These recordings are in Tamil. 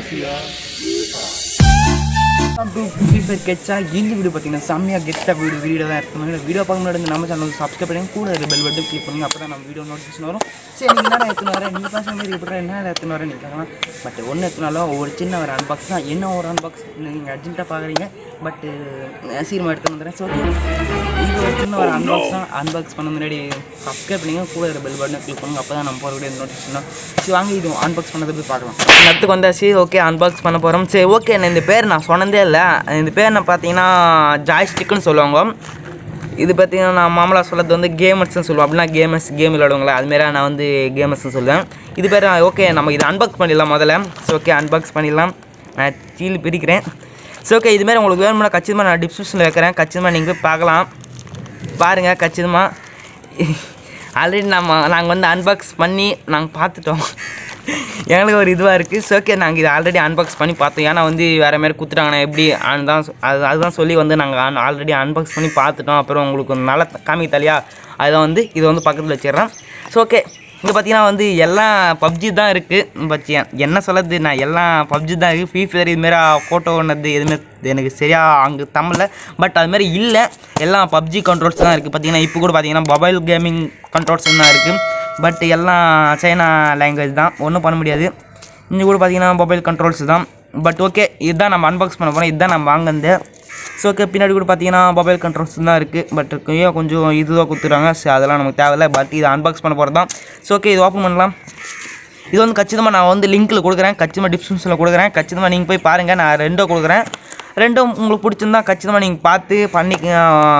ஃப்ரீ ஃபயர் கெட்ஸா இந்த வீடியோ பார்த்தீங்கன்னா செம்மையாக கெத்தாக வீடியோ வீடியோ தான் எடுத்து வீடியோ பார்க்க முன்னாடி நம்ம சேனல் சப்ஸ்கிரைப் பண்ணி கூட ஒரு பெல் பட்டன் கிளிக் பண்ணுங்க அப்போ தான் நம்ம வீடியோ நோட்டிஃபிகேஷன் வரும் சரி நீங்கள் என்ன எடுத்துன்னு வரேன் நீங்கள் பசங்க மாதிரி எப்படி என்ன எடுத்துன்னு வரேன் நீங்கள் பட் ஒன்று எடுத்துனாலும் ஒரு சின்ன ஒரு அன்பாக்ஸ் தான் என்ன ஒரு அன்பாக்ஸ் நீங்கள் அர்ஜென்ட்டாக பார்க்குறீங்க பட் சீக்கிரமாக எடுத்து வந்துடுறேன் ஸோ இது ஒரு சின்ன ஒரு அன்பாக்ஸ் தான் அன்பாக்ஸ் பண்ண முன்னாடி சப்ஸ்கிரைப் பண்ணிங்க கூட ஒரு பெல் பட்டனை கிளிக் பண்ணுங்க அப்போ தான் நம்ம போகிற வீடியோ நோட்டிஃபிகேஷன் சரி வாங்க இது அன்பாக்ஸ் பண்ணதை போய் பார்க்கலாம் நத்துக்கு வந்தாச்சு ஓகே அன்பாக்ஸ் பண்ண போகிறோம் சரி ஓகே நான் இந்த பேர் நான் சொன்னதே இல்லை இந்த பேர் நான் பார்த்தீங்கன்னா ஜாய்ஸ்டிக்குன்னு சொல்லுவாங்க இது பார்த்தீங்கன்னா நான் மாமலா சொல்கிறது வந்து கேமர்ஸ்னு சொல்லுவோம் அப்படின்னா கேமர்ஸ் கேம் விளையாடுவாங்களே அதுமாரி நான் வந்து கேமர்ஸ்னு சொல்லுவேன் இது பேர் ஓகே நம்ம இது அன்பாக்ஸ் பண்ணிடலாம் முதல்ல ஸோ ஓகே அன்பாக்ஸ் பண்ணிடலாம் நான் சீல் பிரிக்கிறேன் ஸோ ஓகே இதுமாரி உங்களுக்கு வேணும்னா கச்சிதமாக நான் டிஸ்கிரிப்ஷனில் வைக்கிறேன் கச்சிதமாக நீங்கள் போய் பார்க்கலாம் பாருங்கள் கச்சிதமாக ஆல்ரெடி நம்ம நாங்கள் வந்து அன்பாக்ஸ் பண்ணி நாங்கள் பார்த்துட்டோம் எங்களுக்கு ஒரு இதுவாக இருக்குது ஸோ ஓகே நாங்கள் இதை ஆல்ரெடி அன்பாக்ஸ் பண்ணி பார்த்தோம் ஏன்னா வந்து வேறு மாதிரி குத்துட்டாங்கண்ணா எப்படி அதுதான் சொ- அது அதுதான் சொல்லி வந்து நாங்கள் ஆல்ரெடி அன்பாக்ஸ் பண்ணி பார்த்துட்டோம் அப்புறம் உங்களுக்கு ஒரு நல்ல காமிக்க தலையா அதுதான் வந்து இது வந்து பக்கத்தில் வச்சிடுறேன் ஸோ ஓகே இங்கே பார்த்தீங்கன்னா வந்து எல்லாம் பப்ஜி தான் இருக்குது பட் என்ன சொல்லுறது நான் எல்லாம் பப்ஜி தான் இருக்குது ஃப்ரீ ஃபயர் இதுமாரி ஃபோட்டோ ஒன்றது எதுவுமே எனக்கு சரியாக அங்கே தமிழில் பட் அதுமாரி இல்லை எல்லாம் பப்ஜி கண்ட்ரோல்ஸ் தான் இருக்குது பார்த்தீங்கன்னா இப்போ கூட பார்த்தீங்கன்னா மொபைல் கேமிங் கண்ட்ரோல்ஸ் தான் இருக்குது பட் எல்லாம் சைனா லாங்குவேஜ் தான் ஒன்றும் பண்ண முடியாது இங்கே கூட பார்த்தீங்கன்னா மொபைல் கண்ட்ரோல்ஸ் தான் பட் ஓகே இதுதான் நம்ம அன்பாக்ஸ் பண்ண போகிறோம் இதுதான் நம்ம வாங்கினது ஸோ ஓகே பின்னாடி கூட பார்த்தீங்கன்னா மொபைல் கண்ட்ரோல்ஸ் தான் இருக்குது பட் கொஞ்சம் கொஞ்சம் இதுதான் கொடுத்துறாங்க ஸோ அதெல்லாம் நமக்கு தேவையில்ல பட் இது அன்பாக்ஸ் பண்ண போகிறது தான் ஸோ ஓகே இது ஓப்பன் பண்ணலாம் இது வந்து கச்சிதமாக நான் வந்து லிங்க்கில் கொடுக்குறேன் கச்சிதமாக டிஸ்கிரிப்ஷனில் கொடுக்குறேன் கச்சிதமாக நீங்கள் போய் பாருங்கள் நான் ரெண்டும் கொடுக்குறேன் ரெண்டும் உங்களுக்கு பிடிச்சிருந்தா கச்சிதமாக நீங்கள் பார்த்து பண்ணிக்க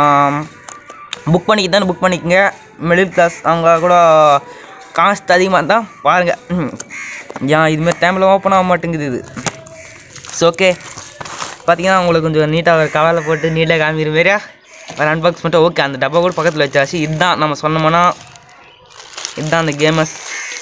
புக் பண்ணிக்க தானே புக் பண்ணிக்கங்க மிடில் கிளாஸ் அவங்க கூட காஸ்ட் அதிகமாக தான் பாருங்கள் ஏன் இதுமாரி டைமில் ஓப்பன் ஆக மாட்டேங்குது இது ஸோ ஓகே பார்த்தீங்கன்னா உங்களுக்கு கொஞ்சம் நீட்டாக ஒரு கவலை போட்டு நீட்டாக காமிக்கிற மாரியா ஒரு அன்பாக்ஸ் பண்ணிட்டு ஓகே அந்த டப்பா கூட பக்கத்தில் வச்சாச்சு இதுதான் நம்ம சொன்னோம்னா இதுதான் அந்த கேமஸ்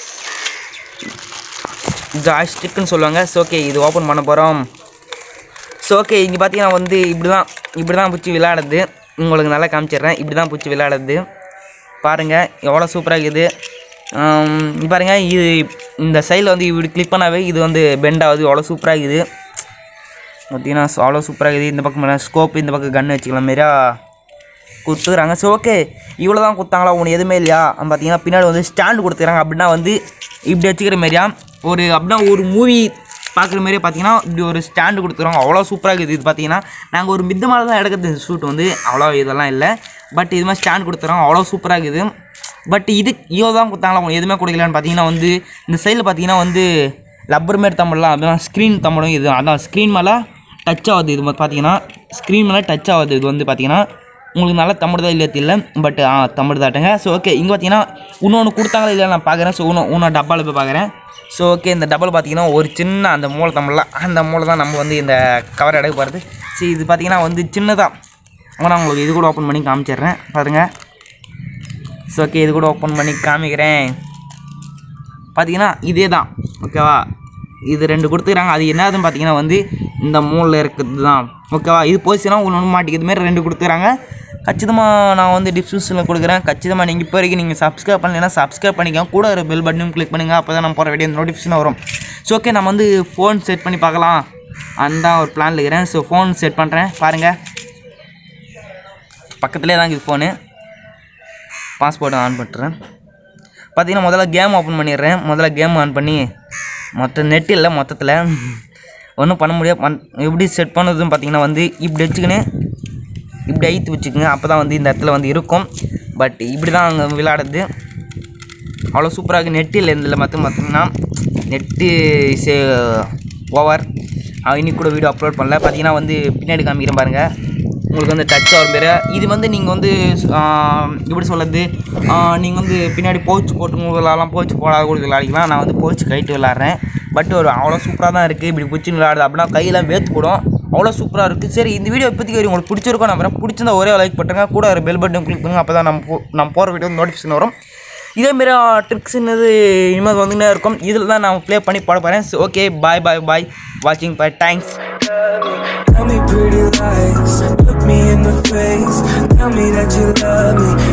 ஜாய்ஸ்டிக்குன்னு சொல்லுவாங்க ஸோ ஓகே இது ஓப்பன் பண்ண போகிறோம் ஸோ ஓகே இங்கே பார்த்தீங்கன்னா வந்து இப்படி தான் இப்படி தான் பிடிச்சி விளையாடுறது உங்களுக்கு நல்லா காமிச்சிடுறேன் இப்படி தான் பிடிச்சி விளையாடுறது பாருங்கள் எவ்வளோ சூப்பராக இருக்குது இங்கே பாருங்கள் இது இந்த சைடில் வந்து இப்படி கிளிக் பண்ணாவே இது வந்து பெண்ட் ஆகுது எவ்வளோ சூப்பராக இருக்குது பார்த்தீங்கன்னா அவ்வளோ சூப்பராக இருக்குது இந்த பக்கம் ஸ்கோப் இந்த பக்கம் கன் வச்சுக்கலாம் மாரியா கொடுத்துக்கிறாங்க ஸோ ஓகே இவ்வளோ தான் கொடுத்தாங்களா உனக்கு எதுவுமே இல்லையா பார்த்தீங்கன்னா பின்னாடி வந்து ஸ்டாண்டு கொடுத்துக்கிறாங்க அப்படின்னா வந்து இப்படி வச்சுக்கிற மாரியா ஒரு அப்படின்னா ஒரு மூவி பார்க்குற மாதிரியே பார்த்தீங்கன்னா இப்படி ஒரு ஸ்டாண்டு கொடுத்துருவாங்க அவ்வளோ சூப்பராக இருக்குது இது பார்த்தீங்கன்னா நாங்கள் ஒரு மித்த மாதிரி தான் எடுக்கிறது இந்த ஷூட் வந்து அவ்வளோ இதெல்லாம் இல்லை பட் இது மாதிரி ஸ்டாண்ட் கொடுத்துறாங்க அவ்வளோ சூப்பராக இருக்குது பட் இது இவ்வளோ தான் கொடுத்தாங்களா உனக்கு எதுவுமே கொடுக்கலன்னு பார்த்தீங்கன்னா வந்து இந்த சைடில் பார்த்தீங்கன்னா வந்து லப்பர் மாரி தமிழ்லாம் அப்படின்னா ஸ்க்ரீன் தமிழும் இது அதான் ஸ்க்ரீன் மேலே டச் ஆகுது இது மாதிரி பார்த்தீங்கன்னா ஸ்க்ரீன் மேலே டச் ஆகுது இது வந்து பார்த்தீங்கன்னா உங்களுக்கு நல்லா தமிழ் தான் இல்லையா தெரியல பட் ஆ தமிழ் தாட்டுங்க ஸோ ஓகே இங்கே பார்த்தீங்கன்னா இன்னொன்று கொடுத்தாங்களா இல்லையா நான் பார்க்குறேன் ஸோ இன்னும் இன்னும் டப்பாவில் போய் பார்க்குறேன் ஸோ ஓகே இந்த டப்பாவில் பார்த்தீங்கன்னா ஒரு சின்ன அந்த மூளை தமிழில் அந்த மூளை தான் நம்ம வந்து இந்த கவர் எடுக்க போகிறது சரி இது பார்த்தீங்கன்னா வந்து சின்னதாக நான் உங்களுக்கு இது கூட ஓப்பன் பண்ணி காமிச்சிடுறேன் பாருங்கள் ஸோ ஓகே இது கூட ஓப்பன் பண்ணி காமிக்கிறேன் பார்த்தீங்கன்னா இதே தான் ஓகேவா இது ரெண்டு கொடுத்துக்கிறாங்க அது என்னதுன்னு பார்த்தீங்கன்னா வந்து இந்த மூணில் இருக்கிறது தான் ஓகேவா இது போச்சுன்னா ஒன்று ஒன்று மாட்டிக்கிறது மாரி ரெண்டு கொடுத்துக்கிறாங்க கச்சிதமாக நான் வந்து டிஸ்கிரிப்ஷனில் கொடுக்குறேன் கச்சிதமாக நீங்கள் இப்போ வரைக்கும் நீங்கள் சப்ஸ்கிரைப் பண்ணலைன்னா சப்ஸ்கிரைப் பண்ணிக்கோங்க கூட ஒரு பெல் பட்டனும் கிளிக் பண்ணுங்கள் அப்போ தான் நம்ம போகிற வீடியோ நோட்டிஃபிகேஷன் வரும் ஸோ ஓகே நம்ம வந்து ஃபோன் செட் பண்ணி பார்க்கலாம் அந்த ஒரு பிளானில் இருக்கிறேன் ஸோ ஃபோன் செட் பண்ணுறேன் பாருங்கள் பக்கத்துலேயே தான் இருக்குது ஃபோனு பாஸ்போர்ட் ஆன் பண்ணுறேன் பார்த்தீங்கன்னா முதல்ல கேம் ஓப்பன் பண்ணிடுறேன் முதல்ல கேம் ஆன் பண்ணி மொத்த நெட் இல்லை மொத்தத்தில் ஒன்றும் பண்ண முடியாது பண் எப்படி செட் பண்ணுறதுன்னு பார்த்தீங்கன்னா வந்து இப்படி வச்சுக்கின்னு இப்படி ஐத்து வச்சுக்கோங்க அப்போ தான் வந்து இந்த இடத்துல வந்து இருக்கும் பட் இப்படி தான் அங்கே விளையாடுறது அவ்வளோ சூப்பராக இருக்குது நெட்டு இல்லை இதில் மற்ற பார்த்தீங்கன்னா நெட்டு இஸ் ஓவர் இன்னைக்கு கூட வீடியோ அப்லோட் பண்ணல பார்த்தீங்கன்னா வந்து பின்னாடி காமிக்கிறேன் பாருங்கள் உங்களுக்கு வந்து டச் ஆகும் பேர் இது வந்து நீங்கள் வந்து ஆஹ், எப்படி சொல்கிறது நீங்கள் வந்து பின்னாடி போச்சு போட்டு விளாட்லாம் போச்சு போடாத கூட விளையாடிக்கலாம் நான் வந்து போச்சு கைட்டு விளாட்றேன் பட் ஒரு அவ்வளோ சூப்பராக தான் இருக்குது இப்படி பிடிச்சி விளையாடுது அப்படின்னா கையெல்லாம் வேர்த்து போடும் அவ்வளோ சூப்பராக இருக்குது சரி இந்த வீடியோ இப்போதைக்கு வரைக்கும் உங்களுக்கு பிடிச்சிருக்கோம் நம்புறேன் பிடிச்சிருந்தா ஒரே லைக் பண்ணுங்க கூட ஒரு பெல் பட்டன் கிளிக் பண்ணுங்க அப்போ தான் நம்ம போ நம்ம போகிற வீடியோ நோட்டிஃபிகேஷன் வரும் இதேமாரி ட்ரிக்ஸ்னது இனிமேல் வந்துனே இருக்கும் இதில் தான் நான் ப்ளே பண்ணி பாட போகிறேன் ஓகே பாய் பாய் பாய் வாட்சிங் bye thanks Tell me pretty lies, look me in the face. Tell me that you love me,